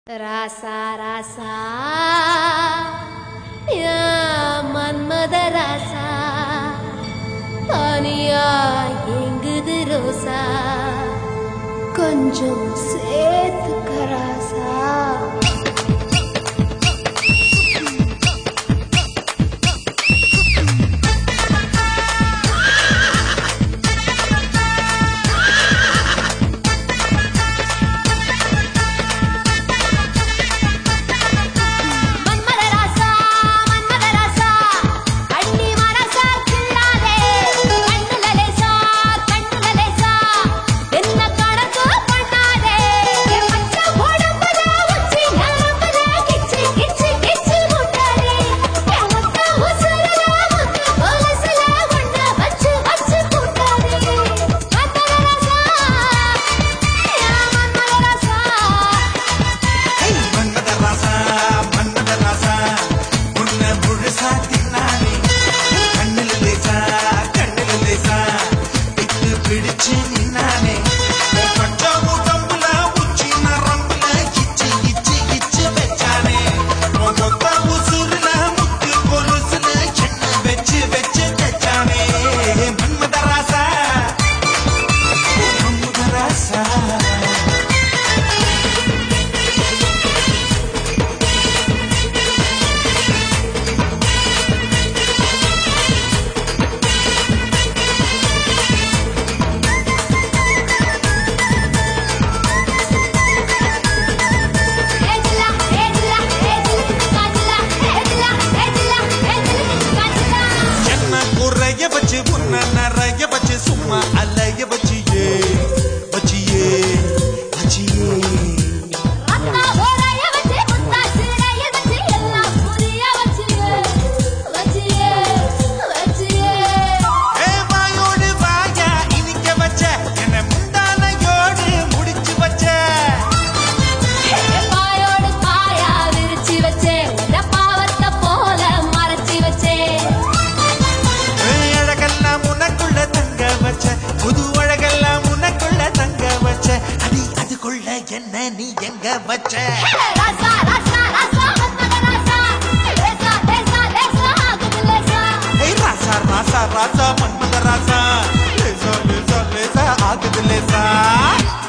ராசா ராசா யா மன்மத ராசா தனியா எங்குது ரோசா கொஞ்சம் சேர்த்துக்க ராசா மன்மத ராசா மன்மத ராசா அண்ணி மனசா கிள்ளாதே கண்ணுல லேசா கண்ணுல லேசா என்ன கணக்கு பண்ணாதே என் மச்சான் உடம்புல உச்சி நரம்புல கிச்சு கிச்சு கிச்சு முட்டாதே என் மச்சான் உசுருல முத்து கொலுசுல ஒண்ணு வச்சு வச்சு கூட்டாதே மன்மத ராசா யா மன்மத ராசா மன்மத ராசா மன்மத ராசா உன்னை முழுசா தின்னானே கண்ணுல லேசா கண்ணுல லேசா இட்டு பிடிச்சு நின்னானே பச்சை உடம்புல உச்சி நரம்புல இச்சு இச்சு இச்சு வச்சானே மொத்த உசுருல முத்து கொலுசுல என்ன வச்சு வச்சு தச்சானே மன்மத ராசா மன்மத ராசா ஏஜ்லா ஏஜ்லா ஏஜ்லா காஜ்லா ஏஜ்லா ஏஜ்லா ஏஜ்லா காஜ்லா என்ன குறைய வச்சு உன்ன நிறைய வச்சு சும்மா அலைய வச்சியே வச்சியே வச்சியே அத்தா ஓரைய வச்சு முத்தா சிறைய வச்சு எல்லாம் புரிய வச்சியே வச்சியே வச்சியே ஏ வாயோடு வாயா இனிக்க வச்ச என்ன முந்தானையோடு முடிச்சு வச்ச பாயோடு பாயா விரிச்சு வச்சே உன்ன பாவத்தை போல மறைச்சு வச்சே ஏ அழகெல்லாம் உனக்குள்ள தங்க வச்ச புது அழகெல்லாம் உனக்குள்ள தங்க வச்ச அடி அதுக்குள்ள என்ன நீ எங்க வச்ச ராசா ராசா ராசா மன்மத ராசா லேசா லேசா லேசா ஆகுது லேசா ஏய் ராசா ராசா ராசா மன்மத ராசா லேசா லேசா லேசா ஆகுது லேசா